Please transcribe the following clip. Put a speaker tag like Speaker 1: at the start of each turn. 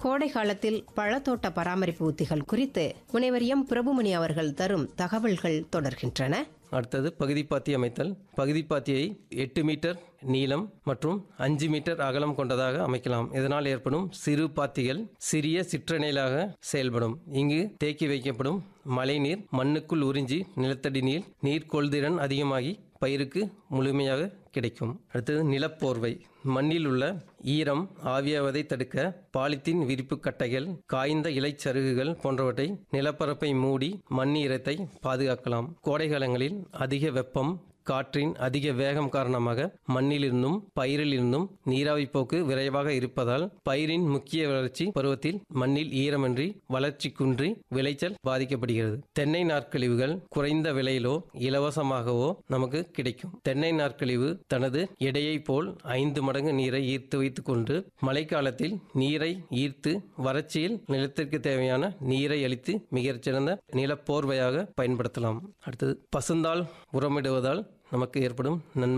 Speaker 1: கோடை காலத்தில் பழத்தோட்ட பராமரிப்பு உத்திகள் குறித்து முனைவர் எம் பிரபுமணி அவர்கள் தரும் தகவல்கள் தொடர்கின்றன
Speaker 2: அடுத்தது பகுதிப்பாத்தி அமைத்தல் பகுதிப்பாத்தியை எட்டு மீட்டர் நீளம் மற்றும் அஞ்சு மீட்டர் அகலம் கொண்டதாக அமைக்கலாம் இதனால் ஏற்படும் சிறு பாத்திகள் சிறிய சிற்றணைகளாக செயல்படும் இங்கு தேக்கி வைக்கப்படும் மழைநீர் மண்ணுக்குள் உறிஞ்சி நிலத்தடி நீர் நீர் கொள்திறன் அதிகமாகி பயிருக்கு முழுமையாக கிடைக்கும் அடுத்தது நிலப்போர்வை மண்ணில் உள்ள ஈரம் ஆவியாவதை தடுக்க பாலித்தீன் விரிப்பு கட்டைகள் காய்ந்த இலைச்சருகுகள் போன்றவற்றை நிலப்பரப்பை மூடி மண் ஈரத்தை பாதுகாக்கலாம் கோடைகாலங்களில் அதிக வெப்பம் காற்றின் அதிக வேகம் காரணமாக மண்ணிலிருந்தும் பயிரிலிருந்தும் நீராவி போக்கு விரைவாக இருப்பதால் பயிரின் முக்கிய வளர்ச்சி பருவத்தில் மண்ணில் ஈரமின்றி வளர்ச்சி குன்றி விளைச்சல் பாதிக்கப்படுகிறது தென்னை நார்க்கழிவுகள் குறைந்த விலையிலோ இலவசமாகவோ நமக்கு கிடைக்கும் தென்னை நார்க்கழிவு தனது எடையை போல் ஐந்து மடங்கு நீரை ஈர்த்து வைத்துக் கொண்டு மழைக்காலத்தில் நீரை ஈர்த்து வறட்சியில் நிலத்திற்கு தேவையான நீரை அளித்து மிகச்சிறந்த நிலப்போர்வையாக பயன்படுத்தலாம் அடுத்தது பசுந்தாள் உரமிடுவதால் நமக்கு ஏற்படும் நன்மை